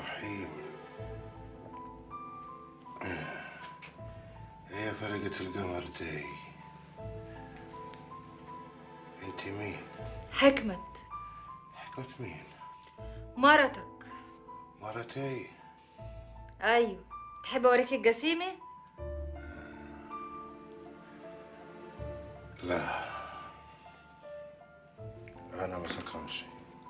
الرحيم هي فرقة القمر دي انت مين حكمة حكمة مين مرتك مرتي ايوه تحب اوريك الجسيمة لا انا ما سكران شيء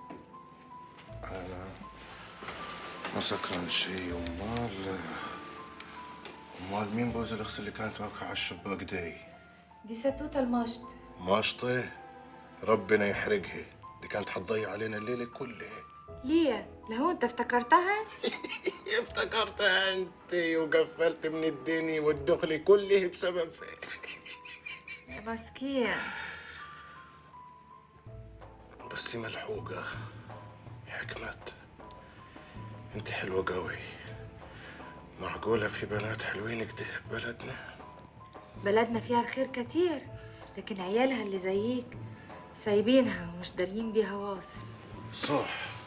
انا ما سكران شيء امال امال مين بوز الاخت اللي كانت واقعة على الشباك دي دي ستوتة المشط ماشطة ربنا يحرقها دي كانت حتضيع علينا الليلة كلها ليه لهو انت افتكرتها افتكرتها انت وقفلت من الدنيا والدخل كله بسبب يا مسكين بس ملحوقة حكمت انت حلوة قوي معقولة في بنات حلوين كده ببلدنا بلدنا فيها الخير كتير لكن عيالها اللي زيك سايبينها ومش دارين بيها واصل صح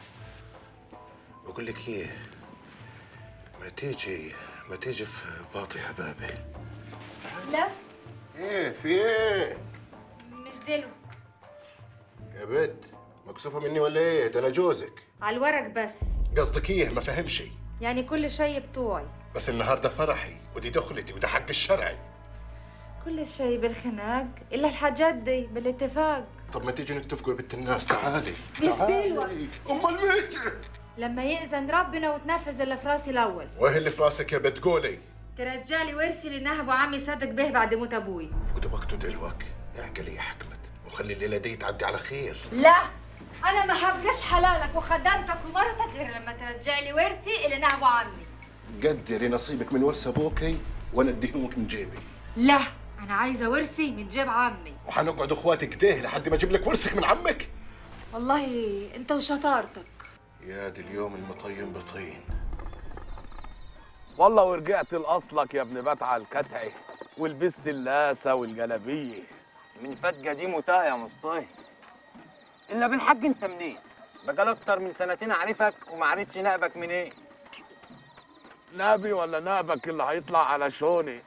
بقول لك ايه ما تيجي ما تيجي في باطي حبابي لا ايه في ايه مش دلو يا بنت مكسوفة مني ولا ايه ده انا جوزك على الورق بس قصدك ايه ما فهمش يعني كل شيء بتوعي بس النهارده فرحي ودي دخلتي وده حق الشرعي كل شيء بالخناق الا الحاجات دي بالاتفاق طب ما تيجي نتفقوا يا بنت الناس تعالي مش تعالي. دلوقتي. امال ميتة لما يأذن ربنا وتنفذ اللي في راسي الاول وايه اللي في راسك يا بنت قولي ترجع لي ورثي اللي نهبه عمي صدق به بعد موت ابوي وده وقته دلوقتي اعقلي يا حكمت وخلي الليله دي تعدي على خير لا انا ما هبقاش حلالك وخدمتك ومرتك غير لما ترجع لي ورثي اللي نهبه عمي قدري نصيبك من ورث ابوكي وانا اديهمك من جيبي لا انا عايزه ورثي من جيب عمي وحنقعد اخواتك كده لحد ما اجيب لك ورثك من عمك والله انت وشطارتك يا دي اليوم المطين بطين والله ورجعت لاصلك يا ابن بتعه الكتعي ولبست اللاسه والجلابيه من فتجة دي متاه يا مصطفى الا بالحق انت منين بقال اكتر من سنتين اعرفك وما عرفتش نقبك منين نبي ولا نابك اللي هيطلع على شوني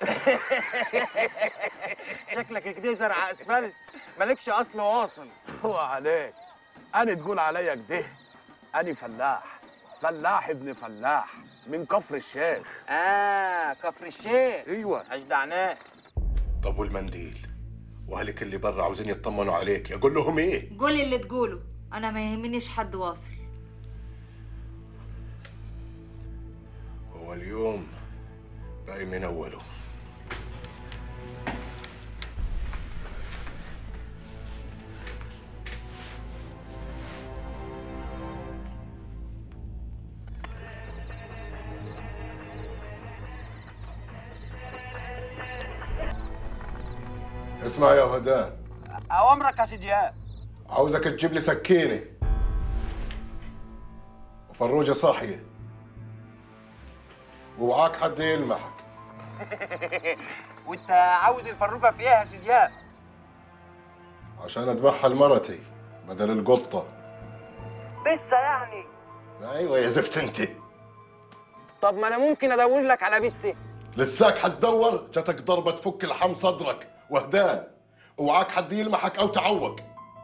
شكلك كده زرع اسفلت مالكش اصل واصل هو عليك انا تقول عليا كده انا فلاح فلاح ابن فلاح من كفر الشيخ اه كفر الشيخ ايوه اجدع ناس طب والمنديل واهلك اللي برا عاوزين يطمنوا عليك اقول لهم ايه قولي اللي تقوله انا ما يهمنيش حد واصل هو اليوم باقي من اوله اسمع يا هدان اوامرك يا سيدي إيهاب. عاوزك تجيب لي سكينه وفروجه صاحيه ووعاك حد يلمحك وانت عاوز الفروجه في ايه يا سيدي إيهاب؟ عشان اذبحها لمرتي بدل القطه بسه يعني ايوه يا زفت انت طب ما انا ممكن ادور لك على بسه لساك حتدور جاتك ضربه تفك لحم صدرك وهدان وعاك حد يلمحك او تعوق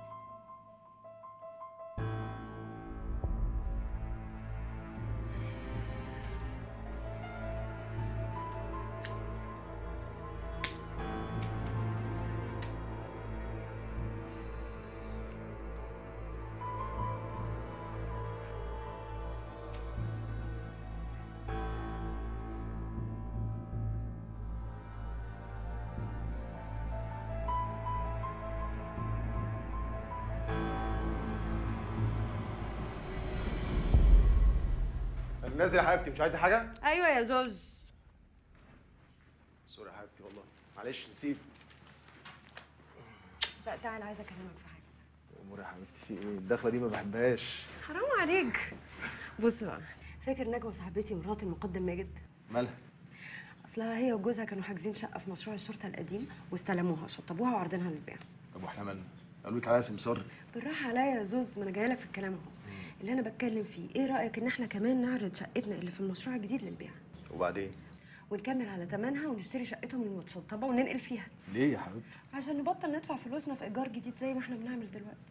نازل يا حبيبتي مش عايزه حاجه ايوه يا زوز سوري يا حبيبتي والله معلش نسيت لا تعالى عايزه اكلمك في حاجه امور يا حبيبتي في ايه الدخله دي ما بحبهاش حرام عليك بص بقى فاكر نجوى صاحبتي مرات المقدم ماجد مالها اصلها هي وجوزها كانوا حاجزين شقه في مشروع الشرطه القديم واستلموها شطبوها وعارضينها للبيع طب واحنا مالنا قالوا لك عليها سمسار بالراحه عليا يا زوز ما انا جايه لك في الكلام اهو اللي انا بتكلم فيه ايه رايك ان احنا كمان نعرض شقتنا اللي في المشروع الجديد للبيع وبعدين ونكمل على ثمنها ونشتري شقتهم المتشطبه وننقل فيها ليه يا حبيبتي عشان نبطل ندفع فلوسنا في ايجار جديد زي ما احنا بنعمل دلوقتي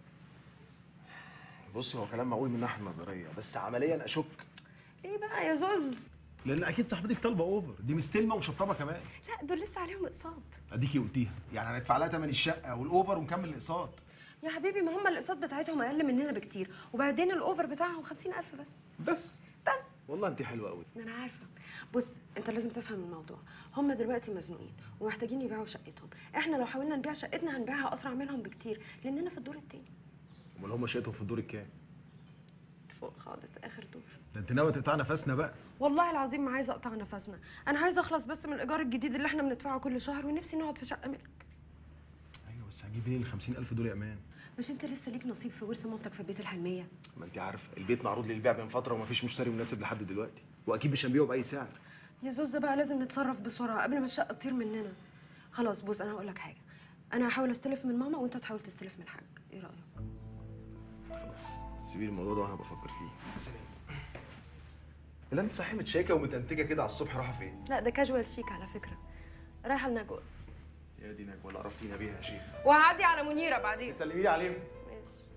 بص هو كلام معقول من الناحيه النظريه بس عمليا اشك ايه بقى يا زوز لان اكيد صاحبتك طالبه اوفر دي مستلمه ومشطبه كمان لا دول لسه عليهم اقساط اديكي قلتيها يعني هندفع لها ثمن الشقه والاوفر ونكمل الاقساط يا حبيبي ما هم الاقساط بتاعتهم اقل مننا بكتير وبعدين الاوفر بتاعهم 50000 بس بس بس والله انت حلوه قوي انا عارفه بص انت لازم تفهم الموضوع هم دلوقتي مزنوقين ومحتاجين يبيعوا شقتهم احنا لو حاولنا نبيع شقتنا هنبيعها اسرع منهم بكتير لاننا في الدور التاني امال هم شقتهم في الدور الكام فوق خالص اخر دور ده انت ناوي تقطع نفسنا بقى والله العظيم ما عايزه اقطع نفسنا انا عايزه اخلص بس من الايجار الجديد اللي احنا بندفعه كل شهر ونفسي نقعد في شقه ملك ايوه بس هجيب منين ال 50000 دول يا امان مش انت لسه ليك نصيب في ورث مامتك في بيت الحلميه ما انت عارفه البيت معروض للبيع من فتره ومفيش مشتري مناسب لحد دلوقتي واكيد مش هنبيعه باي سعر يا زوزة بقى لازم نتصرف بسرعه قبل ما الشقه تطير مننا خلاص بص انا هقول لك حاجه انا هحاول استلف من ماما وانت تحاول تستلف من الحاج ايه رايك خلاص سيبي لي الموضوع ده وانا بفكر فيه سلام لا انت صحيح متشيكه ومتنتجه كده على الصبح رايحه فين لا ده كاجوال شيك على فكره رايحه لنجوى يا دي نجوى ولا عرفتينا بيها يا شيخ وهعدي على منيره بعدين سلمي لي عليهم ماشي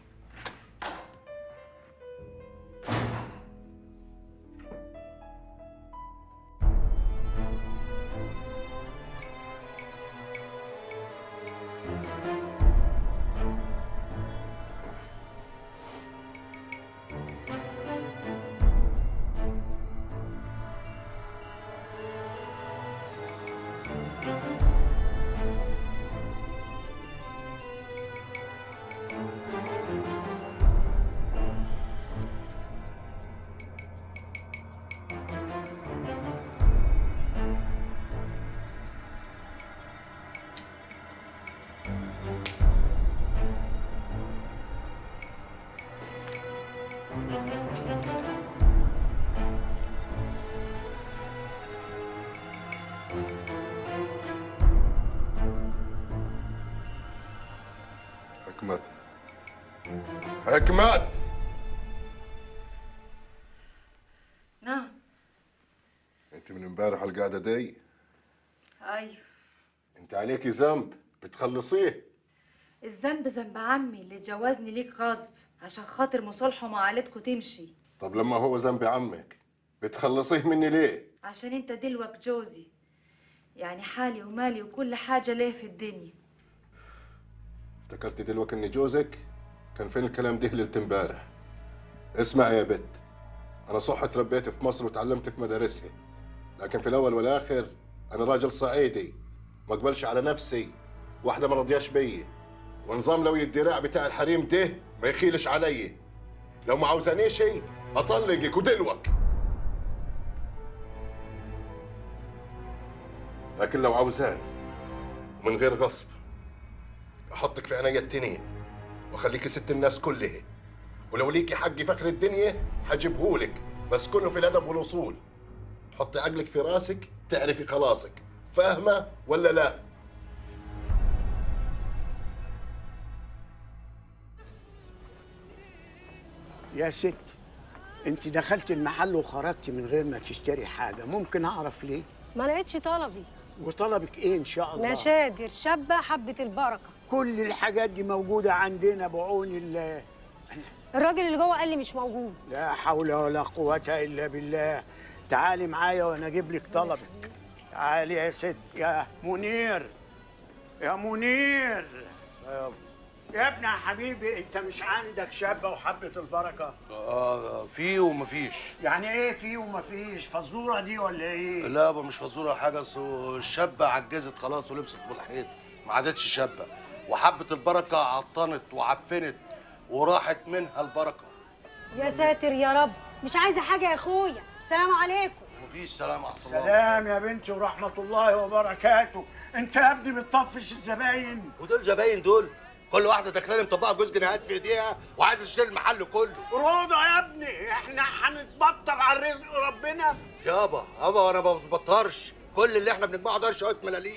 حكمت حكمت نعم انت من امبارح على القعده دي ايوه انت عليكي ذنب بتخلصيه الذنب ذنب عمي اللي جوزني ليك غصب عشان خاطر مصالحه مع عائلتكوا تمشي طب لما هو ذنب عمك بتخلصيه مني ليه عشان انت دلوك جوزي يعني حالي ومالي وكل حاجة ليه في الدنيا افتكرت دلوقتي اني جوزك كان فين الكلام ده ليله امبارح اسمع يا بت انا صح تربيت في مصر وتعلمت في مدارسها لكن في الاول والاخر انا راجل صعيدي ما اقبلش على نفسي واحده ما رضياش بيي ونظام لو الدراع بتاع الحريم ده ما يخيلش علي لو ما عاوزانيش اطلقك ودلوك لكن لو عاوزاني ومن غير غصب احطك في عينيا التنين واخليكي ست الناس كلها ولو ليكي حق فخر الدنيا حجيبهولك بس كله في الادب والاصول حطي عقلك في راسك تعرفي خلاصك فاهمه ولا لا يا ست انت دخلت المحل وخرجت من غير ما تشتري حاجه ممكن اعرف ليه ما لقيتش طلبي وطلبك ايه ان شاء الله نشادر شابة حبة البركة كل الحاجات دي موجوده عندنا بعون الله الراجل اللي جوه قال لي مش موجود لا حول ولا قوه الا بالله تعالي معايا وانا اجيب لك طلبك تعالي يا ست يا منير يا منير يا ابني يا حبيبي انت مش عندك شابه وحبه البركه آه في ومفيش يعني ايه في ومفيش فزوره دي ولا ايه لا يابا مش فزوره حاجه اصل الشابه عجزت خلاص ولبست بالحيط ما عادتش شابه وحبه البركه عطنت وعفنت وراحت منها البركه يا ساتر يا رب مش عايزة حاجة يا اخويا السلام عليكم مفيش سلام ورحمه الله سلام يا بنتي ورحمة الله وبركاته انت يا ابني بتطفش الزباين ودول زباين دول كل واحده داخلاني مطبقه جوز جنيهات في ايديها وعايزه تشتري المحل كله روضة يا ابني احنا هنتبطر على رزق ربنا يابا يابا وانا ما بتبطرش كل اللي احنا بنجمعه ده شويه ملاليم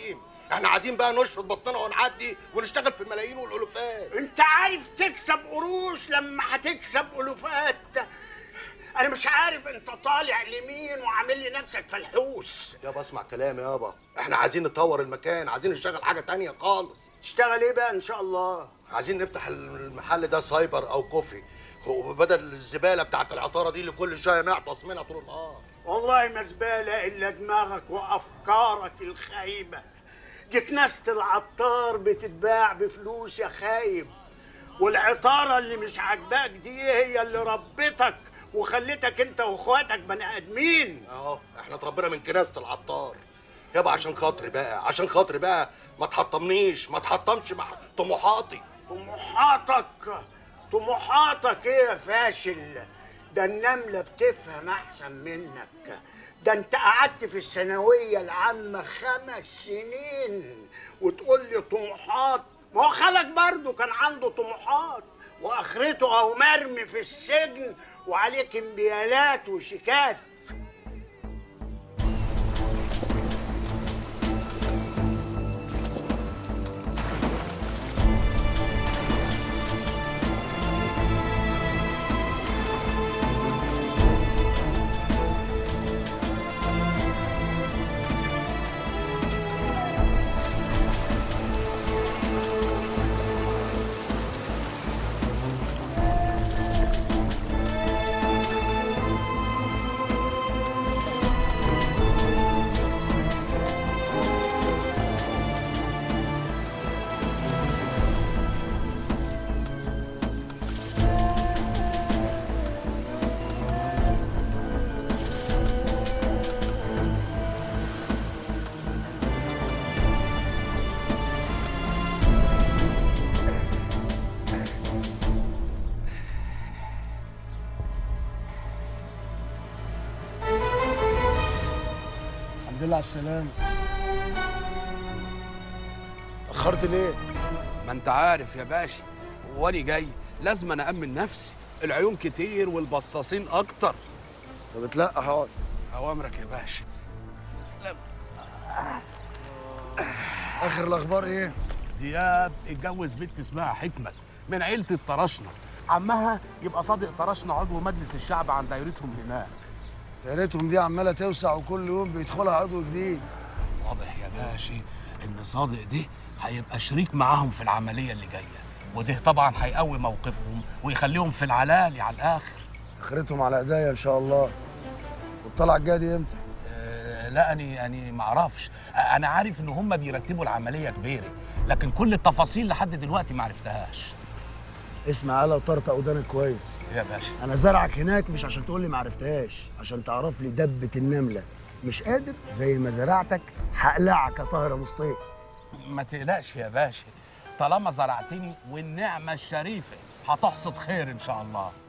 احنا عايزين بقى نشفط بطننا ونعدي ونشتغل في الملايين والالوفات انت عارف تكسب قروش لما هتكسب الوفات انا مش عارف انت طالع لمين وعامل لي نفسك فلحوس يابا اسمع كلامي يابا احنا عايزين نطور المكان عايزين نشتغل حاجه تانية خالص تشتغل ايه بقى ان شاء الله عايزين نفتح المحل ده سايبر او كوفي وبدل الزباله بتاعت العطاره دي اللي كل شويه نعطس منها طول النهار والله ما زباله الا دماغك وافكارك الخايبه دي كناسه العطار بتتباع بفلوس يا خايب والعطاره اللي مش عاجباك دي هي اللي ربتك وخلتك انت واخواتك بني ادمين اهو احنا اتربينا من كناسه العطار يابا عشان خاطري بقى عشان خاطري بقى ما تحطمنيش ما تحطمش مع طموحاتي طموحاتك طموحاتك ايه يا فاشل ده النملة بتفهم أحسن منك ده أنت قعدت في الثانوية العامة خمس سنين وتقول لي طموحات ما هو خالك برضه كان عنده طموحات وآخرته أهو مرمي في السجن وعليك انبيالات وشيكات الحمد لله على السلامة اتأخرت ليه؟ ما انت عارف يا باشا واني جاي لازم انا امن نفسي العيون كتير والبصاصين اكتر طب اتلقى حاضر اوامرك يا باشا تسلم آخر الأخبار إيه؟ دياب اتجوز بنت اسمها حكمت من عيلة الطراشنة عمها يبقى صادق طراشنة عضو مجلس الشعب عن دايرتهم هناك دايرتهم دي عمالة توسع وكل يوم بيدخلها عضو جديد واضح يا باشا ان صادق ده هيبقى شريك معاهم في العملية اللي جاية وده طبعا هيقوي موقفهم ويخليهم في العلالي على الاخر آخرتهم على إيديا إن شاء الله والطلعة الجاية دي إمتى؟ آه، لا اني اني ما اعرفش آه، انا عارف ان هم بيرتبوا العمليه كبيره لكن كل التفاصيل لحد دلوقتي ما عرفتهاش اسمع على وطرطق ودانك كويس يا باشا أنا زرعك هناك مش عشان تقول لي ما عرفتهاش عشان تعرف لي دبة النملة مش قادر زي ما زرعتك هقلعك يا طاهر مصطفى ما تقلقش يا باشا طالما زرعتني والنعمه الشريفه هتحصد خير ان شاء الله